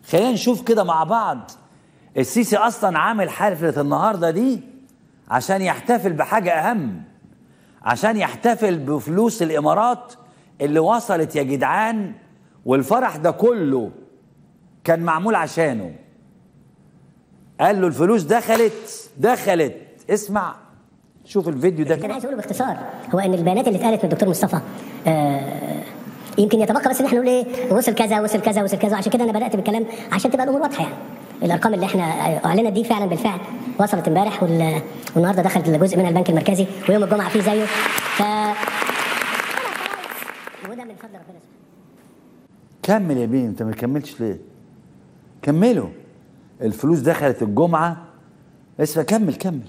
خلينا نشوف كده مع بعض السيسي اصلا عامل حفله النهارده دي عشان يحتفل بحاجه اهم عشان يحتفل بفلوس الامارات اللي وصلت يا جدعان والفرح ده كله كان معمول عشانه قال له الفلوس دخلت دخلت اسمع شوف الفيديو ده اللي انا عايز اقوله باختصار هو ان البيانات اللي اتقالت من الدكتور مصطفى آه يمكن يتبقى بس ان احنا نقول ايه وصل كذا وصل كذا وصل كذا عشان كده انا بدات بالكلام عشان تبقى الامور واضحه يعني الارقام اللي احنا اعلنت دي فعلا بالفعل وصلت امبارح وال- والنهارده دخلت جزء منها البنك المركزي ويوم الجمعه فيه زيه ف وده من فضل ربنا سبحانه كمل يا بيه انت ما كملتش ليه كملوا الفلوس دخلت الجمعه اسمع كمل كمل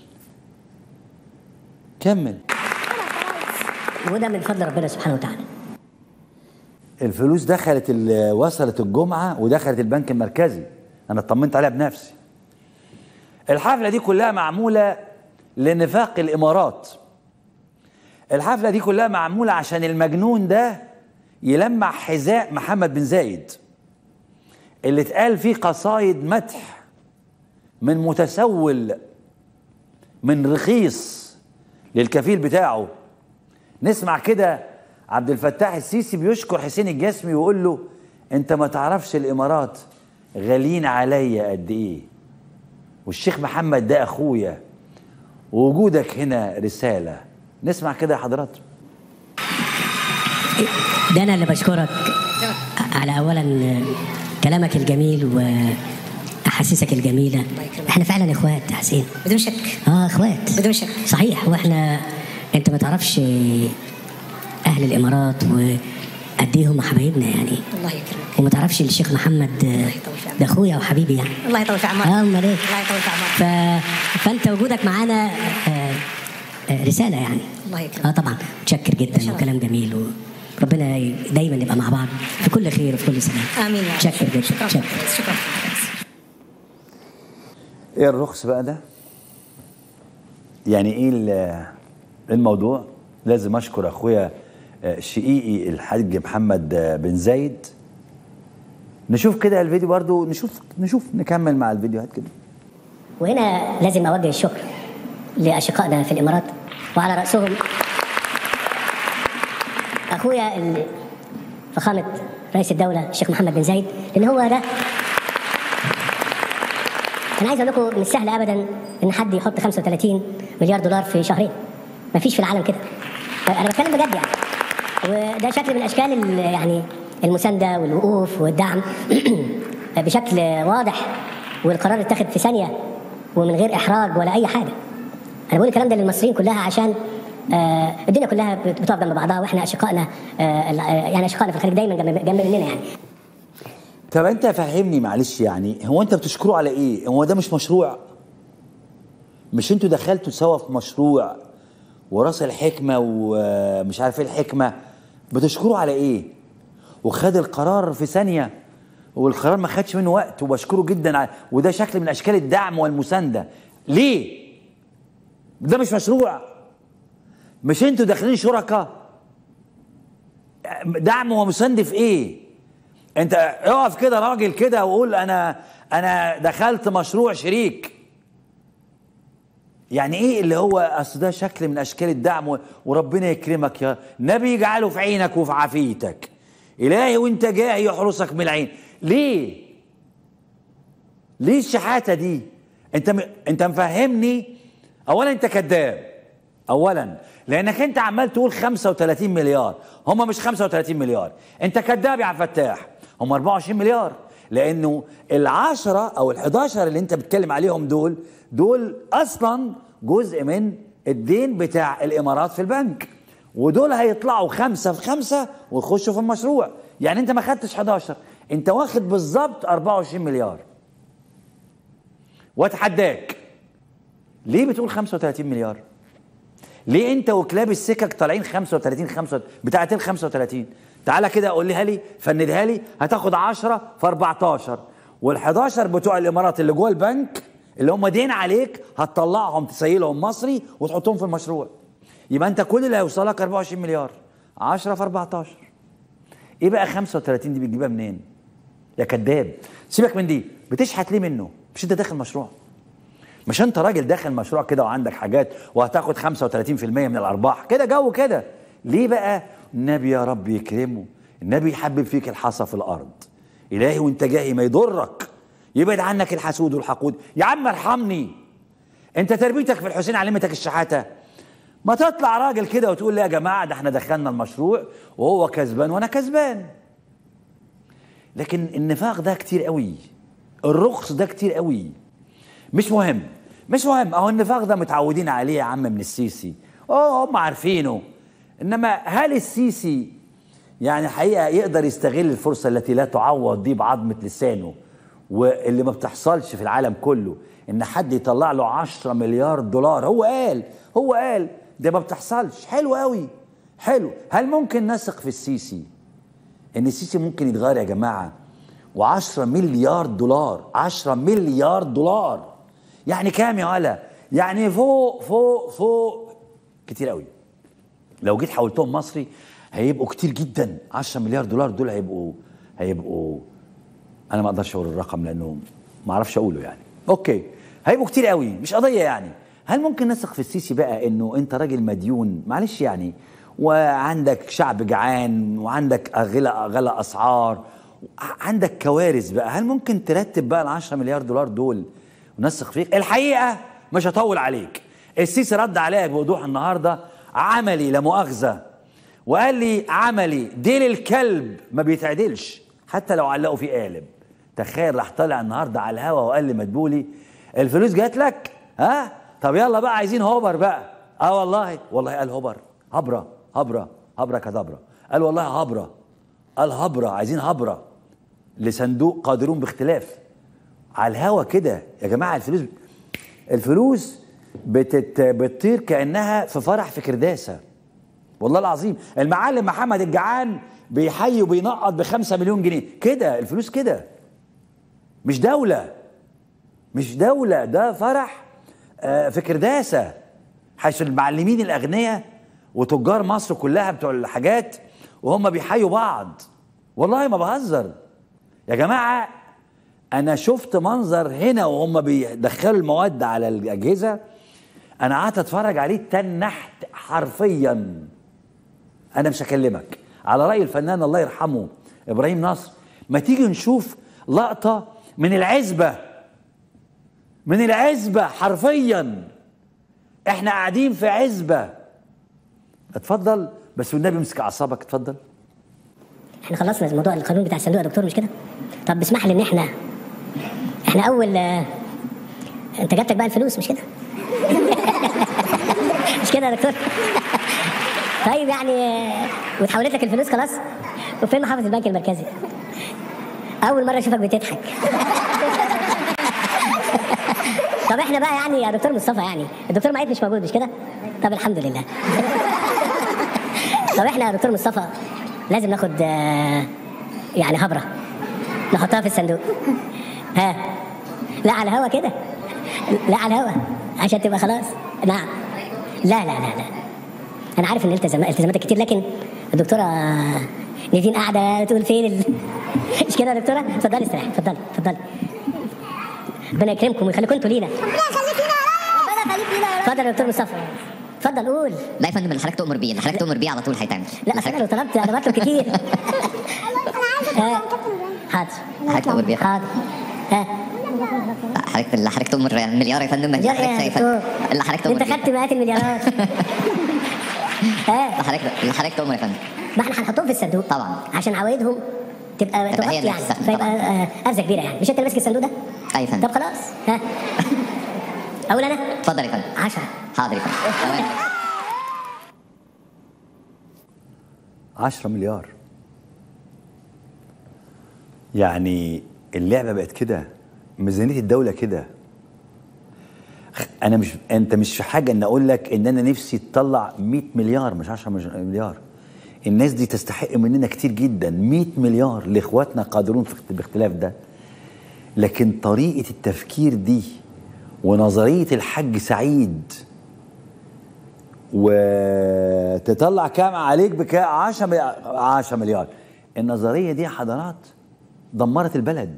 كمل وده من فضل ربنا سبحانه وتعالى الفلوس دخلت ال- وصلت الجمعه ودخلت البنك المركزي انا اطمنت عليها بنفسي الحفله دي كلها معموله لنفاق الامارات الحفله دي كلها معموله عشان المجنون ده يلمع حذاء محمد بن زايد اللي اتقال فيه قصايد مدح من متسول من رخيص للكفيل بتاعه نسمع كده عبد الفتاح السيسي بيشكر حسين الجسمي ويقول له انت ما تعرفش الامارات غاليين عليا قد ايه والشيخ محمد ده اخويا ووجودك هنا رساله نسمع كده يا حضرات ده انا اللي بشكرك على اولا كلامك الجميل واحاسيسك الجميله احنا فعلا اخوات يا حسين بدون شك اه اخوات بدون شك. صحيح واحنا انت ما تعرفش اهل الامارات وقد ايه هم حبايبنا يعني الله يكرمك وما تعرفش الشيخ محمد يطول في عمرك. ده اخويا وحبيبي يعني الله يطول في عمرك اه امال ايه الله يطول في عمرك ف... فانت وجودك معانا آه، آه، رساله يعني الله يكرمك. اه طبعا متشكر جدا شرف. وكلام جميل وربنا ي- دايما نبقى مع بعض في كل خير وفي كل سلام امين يا رب. متشكر جدا شكرا متشكر شكرا ايه الرخص بقى ده يعني ايه ال- الموضوع لازم اشكر اخويا آه، شقيقي الحاج محمد آه، بن زايد نشوف كده الفيديو برضو نشوف نشوف نكمل مع الفيديوهات كده وهنا لازم اوجه الشكر لاشقائنا في الامارات وعلى راسهم اخويا ال- فخامه رئيس الدوله الشيخ محمد بن زايد لان هو ده انا عايز اقول لكم مش سهل ابدا ان حد يحط 35 مليار دولار في شهرين مفيش في العالم كده انا بتكلم بجد يعني وده شكل من اشكال ال- يعني المسانده والوقوف والدعم بشكل واضح والقرار اتخذ في ثانيه ومن غير احراج ولا اي حاجه انا بقول الكلام ده للمصريين كلها عشان آه الدنيا كلها بت- بتقف جنب بعضها واحنا اشقائنا آه ال- آه، يعني اشقائنا في الخليج دايما جنب جنب مننا يعني طب انت فهمني معلش يعني هو انت بتشكروا على ايه هو ده مش مشروع مش انتوا دخلتوا سوا في مشروع وراس الحكمه ومش عارف ايه الحكمه بتشكروا على ايه وخد القرار في ثانيه والقرار ما خدش منه وقت وبشكره جدا على وده شكل من اشكال الدعم والمسانده ليه ده مش مشروع مش انتوا داخلين شركاء دعم ومساند في ايه انت اقف كده راجل كده وقول انا انا دخلت مشروع شريك يعني ايه اللي هو اصل ده شكل من اشكال الدعم و- وربنا يكرمك يا نبي يجعله في عينك وفي عافيتك الهي وانت جاي يحرسك من العين ليه ليه الشحاته دي انت م... انت مفهمني اولا انت كذاب اولا لانك انت عمال تقول 35 مليار هم مش 35 مليار انت كذاب يا عبد الفتاح هم 24 مليار لانه العشرة او ال11 اللي انت بتتكلم عليهم دول دول اصلا جزء من الدين بتاع الامارات في البنك ودول هيطلعوا خمسة في خمسة ويخشوا في المشروع يعني انت ما خدتش 11 انت واخد بالظبط 24 مليار واتحداك ليه بتقول 35 مليار ليه انت وكلاب السكك طالعين 35 5 بتاعت ال 35 تعالى كده قول لي لي فندها لي هتاخد 10 في 14 وال11 بتوع الامارات اللي جوه البنك اللي هم دين عليك هتطلعهم تسيلهم مصري وتحطهم في المشروع يبقى انت كل اللي هيوصلك 24 مليار 10 في 14 ايه بقى 35 دي بتجيبها منين؟ يا كذاب سيبك من دي بتشحت ليه منه مش انت داخل مشروع مش انت راجل داخل مشروع كده وعندك حاجات وهتاخد 35% من الارباح كده جو كده ليه بقى النبي يا رب يكرمه النبي يحبب فيك الحصى في الارض الهي وانت جاي ما يضرك يبعد عنك الحسود والحقود يا عم ارحمني انت تربيتك في الحسين علمتك الشحاته ما تطلع راجل كده وتقول لي يا جماعه ده احنا دخلنا المشروع وهو كسبان وانا كسبان لكن النفاق ده كتير قوي الرخص ده كتير قوي مش مهم مش مهم اهو النفاق ده متعودين عليه يا عم من السيسي اه هم عارفينه انما هل السيسي يعني حقيقه يقدر يستغل الفرصه التي لا تعوض دي بعظمه لسانه واللي ما بتحصلش في العالم كله ان حد يطلع له 10 مليار دولار هو قال هو قال ده ما بتحصلش حلو قوي حلو هل ممكن نثق في السيسي ان السيسي ممكن يتغير يا جماعه و10 مليار دولار 10 مليار دولار يعني كام يا ولا يعني فوق فوق فوق كتير قوي لو جيت حولتهم مصري هيبقوا كتير جدا 10 مليار دولار دول هيبقوا هيبقوا انا ما اقدرش اقول الرقم لانه ما اعرفش اقوله يعني اوكي هيبقوا كتير قوي مش قضيه يعني هل ممكن نثق في السيسي بقى انه انت راجل مديون معلش يعني وعندك شعب جعان وعندك غلا غلا اسعار عندك كوارث بقى هل ممكن ترتب بقى ال 10 مليار دولار دول ونثق فيك الحقيقه مش هطول عليك السيسي رد عليا بوضوح النهارده عملي لا مؤاخذه وقال لي عملي ديل الكلب ما بيتعدلش حتى لو علقوا فيه قالب تخيل راح طالع النهارده على الهوا وقال لي مدبولي الفلوس جات لك ها طب يلا بقى عايزين هوبر بقى اه والله والله قال هوبر هبره هبره هبره كدبره قال والله هبره قال هبره عايزين هبره لصندوق قادرون باختلاف على الهوا كده يا جماعه الفلوس الفلوس بتت بتطير كانها في فرح في كرداسه والله العظيم المعلم محمد الجعان بيحيي وبينقط بخمسة مليون جنيه كده الفلوس كده مش دولة مش دولة ده فرح آه، في كرداسة حيث المعلمين الأغنياء وتجار مصر كلها بتوع الحاجات وهم بيحيوا بعض والله ما بهزر يا جماعة أنا شفت منظر هنا وهم بيدخلوا المواد على الأجهزة أنا قعدت أتفرج عليه تنحت حرفيا أنا مش هكلمك على رأي الفنان الله يرحمه إبراهيم نصر ما تيجي نشوف لقطة من العزبة من العزبة حرفيا احنا قاعدين في عزبة اتفضل بس والنبي امسك اعصابك اتفضل احنا خلصنا الموضوع القانون بتاع الصندوق يا دكتور مش كده؟ طب اسمح لي ان احنا احنا اول آه، انت جاتك بقى الفلوس مش كده؟ مش كده يا دكتور؟ طيب يعني آه، واتحولت لك الفلوس خلاص؟ وفين محافظ البنك المركزي؟ اول مره اشوفك بتضحك طب احنا بقى يعني يا دكتور مصطفى يعني الدكتور معيط مش موجود مش كده؟ طب الحمد لله طب احنا يا دكتور مصطفى لازم ناخد آه، يعني هبره نحطها في الصندوق ها لا على الهوا كده لا على الهوا عشان تبقى خلاص نعم لا لا لا لا انا عارف ان التزام التزاماتك كتير لكن الدكتوره نيفين قاعده تقول فين ال... مش كده يا دكتوره اتفضلي استريحي اتفضلي اتفضلي ربنا يكرمكم ويخليكم انتوا لينا اتفضل يا دكتور مصطفى اتفضل قول لا يا فندم اللي حضرتك تؤمر بيه اللي حضرتك تؤمر بيه على طول هيتعمل لا اصل انا لو طلبت انا بطلب كتير آه، حاضر حضرتك تؤمر بيه حاضر ها حضرتك اللي حضرتك تؤمر مليار يا فندم مليار حضرتك ايه يا شايفه دكتور؟ اللي حضرتك تؤمر انت بيه خدت مئات المليارات ها اللي حضرتك اللي حضرتك تؤمر يا فندم ما احنا هنحطهم في الصندوق طبعا. عشان عوائدهم تبقى تبقى هي تغطي اللي يعني تستخدم فيبقى طبعا. آه، ارزه كبيره يعني مش انت اللي ماسك الصندوق ده؟ اي فندم طب خلاص ها اقول انا اتفضل يا فندم 10 حاضر يا فندم تمام 10 مليار يعني اللعبه بقت كده ميزانيه الدوله كده انا مش انت مش في حاجه ان اقول لك ان انا نفسي تطلع 100 مليار مش 10 مش- مليار الناس دي تستحق مننا كتير جدا 100 مليار لاخواتنا قادرون في اخت- باختلاف ده لكن طريقه التفكير دي ونظريه الحاج سعيد وتطلع كام عليك بكام 10 مليار 10 مليار النظريه دي يا حضرات دمرت البلد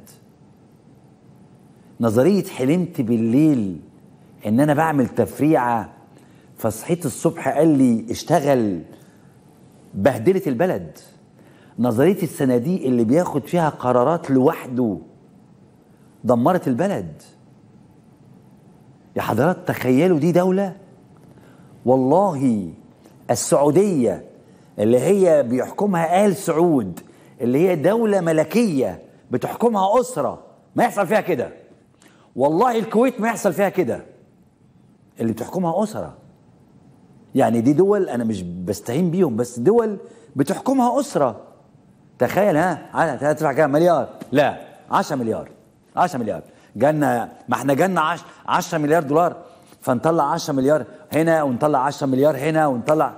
نظريه حلمت بالليل ان انا بعمل تفريعه فصحيت الصبح قال لي اشتغل بهدلت البلد نظريه الصناديق اللي بياخد فيها قرارات لوحده دمرت البلد يا حضرات تخيلوا دي دوله والله السعوديه اللي هي بيحكمها آل سعود اللي هي دولة ملكية بتحكمها أسرة ما يحصل فيها كده والله الكويت ما يحصل فيها كده اللي بتحكمها أسرة يعني دي دول أنا مش بستهين بيهم بس دول بتحكمها أسرة تخيل ها هتدفع كام مليار لا 10 مليار 10 مليار جالنا ما احنا جالنا 10 مليار دولار فنطلع 10 مليار هنا ونطلع 10 مليار هنا ونطلع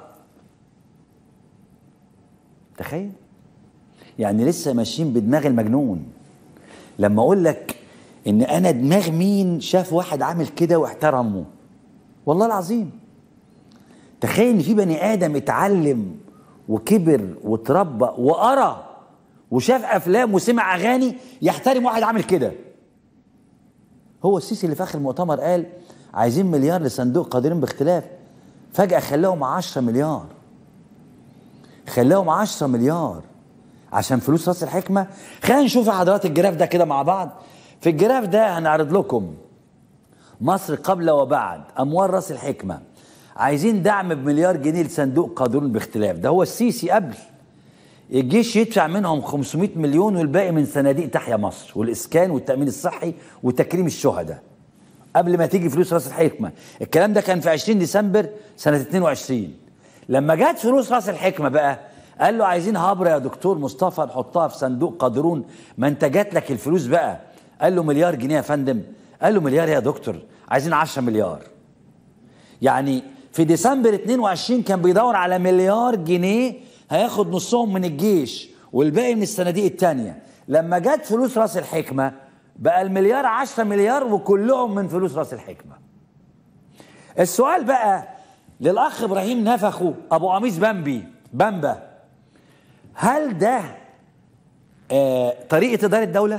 تخيل يعني لسه ماشيين بدماغ المجنون لما اقول لك ان انا دماغ مين شاف واحد عامل كده واحترمه والله العظيم تخيل ان في بني ادم اتعلم وكبر وتربى وقرا وشاف افلام وسمع اغاني يحترم واحد عامل كده هو السيسي اللي في اخر المؤتمر قال عايزين مليار لصندوق قادرين باختلاف فجاه خلاهم 10 مليار خلاهم 10 مليار عشان فلوس راس الحكمه خلينا نشوف حضرات الجراف ده كده مع بعض في الجراف ده هنعرض لكم مصر قبل وبعد اموال راس الحكمه عايزين دعم بمليار جنيه لصندوق قادرون باختلاف ده هو السيسي قبل الجيش يدفع منهم 500 مليون والباقي من صناديق تحيا مصر والاسكان والتامين الصحي وتكريم الشهداء قبل ما تيجي فلوس راس الحكمه الكلام ده كان في 20 ديسمبر سنه 22 لما جت فلوس راس الحكمه بقى قال له عايزين هبره يا دكتور مصطفى نحطها في صندوق قادرون ما انت جات لك الفلوس بقى قال له مليار جنيه يا فندم قال له مليار يا دكتور عايزين 10 مليار يعني في ديسمبر 22 كان بيدور على مليار جنيه هياخد نصهم من الجيش والباقي من الصناديق التانية لما جت فلوس راس الحكمة بقى المليار 10 مليار وكلهم من فلوس راس الحكمة السؤال بقى للأخ إبراهيم نفخه أبو قميص بامبي بامبا هل ده آه طريقة إدارة الدولة؟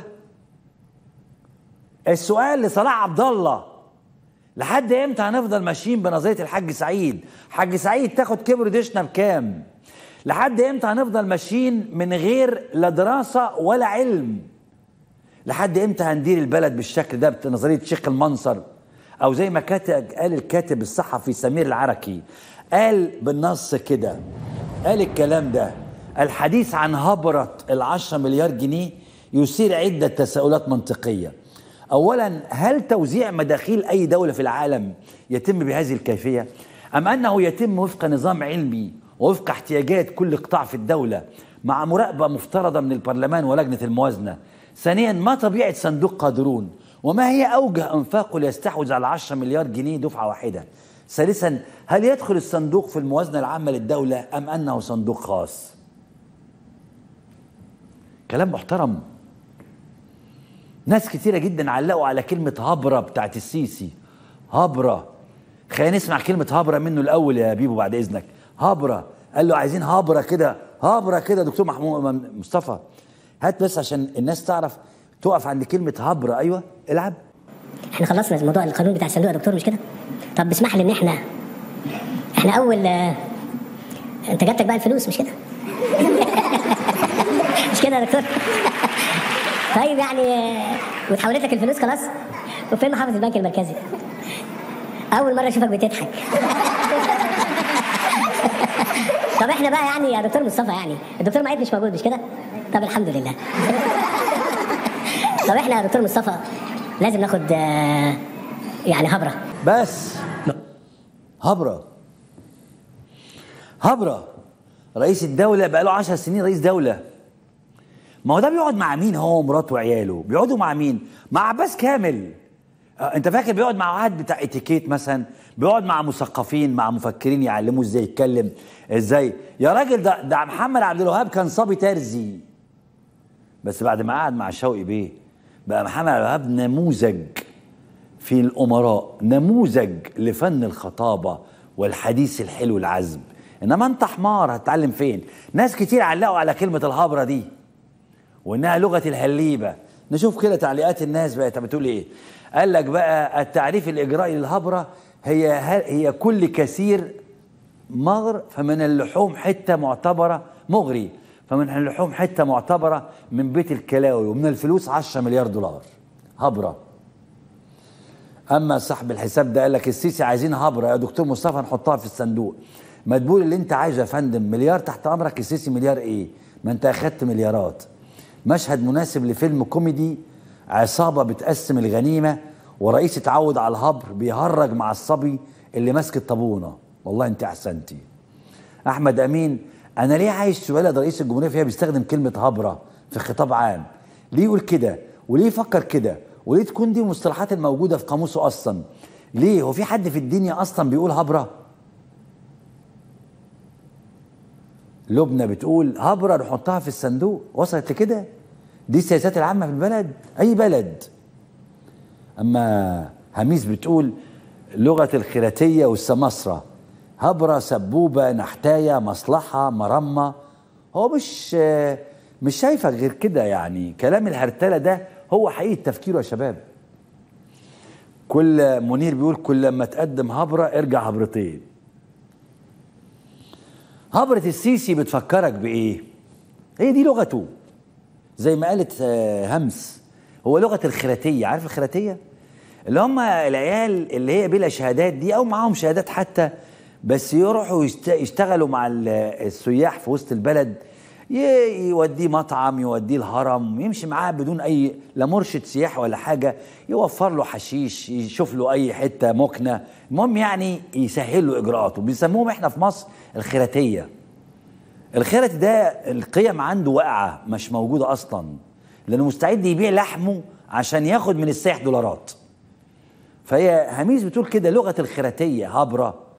السؤال لصلاح عبد الله لحد امتى هنفضل ماشيين بنظريه الحاج سعيد حاج سعيد تاخد كبر ديشنا بكام لحد امتى هنفضل ماشيين من غير لا دراسه ولا علم لحد امتى هندير البلد بالشكل ده بنظريه شيخ المنصر او زي ما كاتب قال الكاتب الصحفي سمير العركي قال بالنص كده قال الكلام ده الحديث عن هبرة العشرة مليار جنيه يثير عدة تساؤلات منطقية اولا هل توزيع مداخيل اي دوله في العالم يتم بهذه الكيفيه ام انه يتم وفق نظام علمي ووفق احتياجات كل قطاع في الدوله مع مراقبه مفترضه من البرلمان ولجنه الموازنه ثانيا ما طبيعه صندوق قادرون وما هي اوجه انفاقه ليستحوذ على 10 مليار جنيه دفعه واحده ثالثا هل يدخل الصندوق في الموازنه العامه للدوله ام انه صندوق خاص كلام محترم ناس كتيرة جدا علقوا على كلمة هبرة بتاعت السيسي هبرة خلينا نسمع كلمة هبرة منه الأول يا بيبو بعد إذنك هبرة قال له عايزين هبرة كده هبرة كده دكتور محمود مصطفى هات بس عشان الناس تعرف تقف عند كلمة هبرة أيوة العب احنا خلصنا موضوع القانون بتاع الصندوق يا دكتور مش كده؟ طب اسمح لي ان احنا احنا اول آه، انت جاتك بقى الفلوس مش كده؟ مش كده يا دكتور؟ طيب يعني آه، واتحولت لك الفلوس خلاص؟ وفين محافظ البنك المركزي؟ اول مره اشوفك بتضحك طب احنا بقى يعني يا دكتور مصطفى يعني الدكتور معيد مش موجود مش كده؟ طب الحمد لله طب احنا يا دكتور مصطفى لازم ناخد آه، يعني هبره بس هبرة هبرة رئيس الدولة بقى له 10 سنين رئيس دولة ما هو ده بيقعد مع مين هو ومراته وعياله بيقعدوا مع مين مع عباس كامل آه، انت فاكر بيقعد مع واحد بتاع اتيكيت مثلا بيقعد مع مثقفين مع مفكرين يعلموه ازاي يتكلم ازاي يا راجل ده ده محمد عبد الوهاب كان صبي ترزي بس بعد ما قعد مع شوقي بيه بقى محمد عبد الوهاب نموذج في الامراء نموذج لفن الخطابه والحديث الحلو العذب انما انت حمار هتتعلم فين ناس كتير علقوا على كلمه الهبره دي وانها لغه الهليبه نشوف كده تعليقات الناس بقى بتقول ايه قال لك بقى التعريف الاجرائي للهبره هي هي كل كثير مغر فمن اللحوم حته معتبره مغري فمن اللحوم حته معتبره من بيت الكلاوي ومن الفلوس 10 مليار دولار هبره اما صاحب الحساب ده قال لك السيسي عايزين هبره يا دكتور مصطفى نحطها في الصندوق ما تقول اللي انت عايزه يا فندم مليار تحت امرك السيسي مليار ايه ما انت اخدت مليارات مشهد مناسب لفيلم كوميدي عصابه بتقسم الغنيمه ورئيس اتعود على الهبر بيهرج مع الصبي اللي ماسك الطابونه والله انت احسنتي احمد امين انا ليه عايش في بلد رئيس الجمهوريه فيها بيستخدم كلمه هبره في خطاب عام ليه يقول كده وليه يفكر كده وليه تكون دي المصطلحات الموجوده في قاموسه اصلا ليه هو في حد في الدنيا اصلا بيقول هبره لبنى بتقول هبره نحطها في الصندوق وصلت لكده دي السياسات العامه في البلد اي بلد اما هميس بتقول لغه الخيراتيه والسماسره هبره سبوبه نحتايه مصلحه مرمه هو مش مش شايفك غير كده يعني كلام الهرتله ده هو حقيقه تفكيره يا شباب كل منير بيقول كل ما تقدم هبره ارجع هبرتين هبرة السيسي بتفكرك بإيه؟ هي دي لغته زي ما قالت آه، همس هو لغة الخراتية عارف الخراتية؟ اللي هم العيال اللي هي بلا شهادات دي أو معاهم شهادات حتى بس يروحوا يشت- يشتغلوا مع ال- السياح في وسط البلد ي- يوديه مطعم يوديه الهرم يمشي معاه بدون اي لا مرشد سياحه ولا حاجه يوفر له حشيش يشوف له اي حته مكنه المهم يعني يسهل له اجراءاته بيسموهم احنا في مصر الخيراتيه الخيرت ده القيم عنده واقعه مش موجوده اصلا لانه مستعد يبيع لحمه عشان ياخد من السائح دولارات فهي هميس بتقول كده لغه الخيراتيه هبره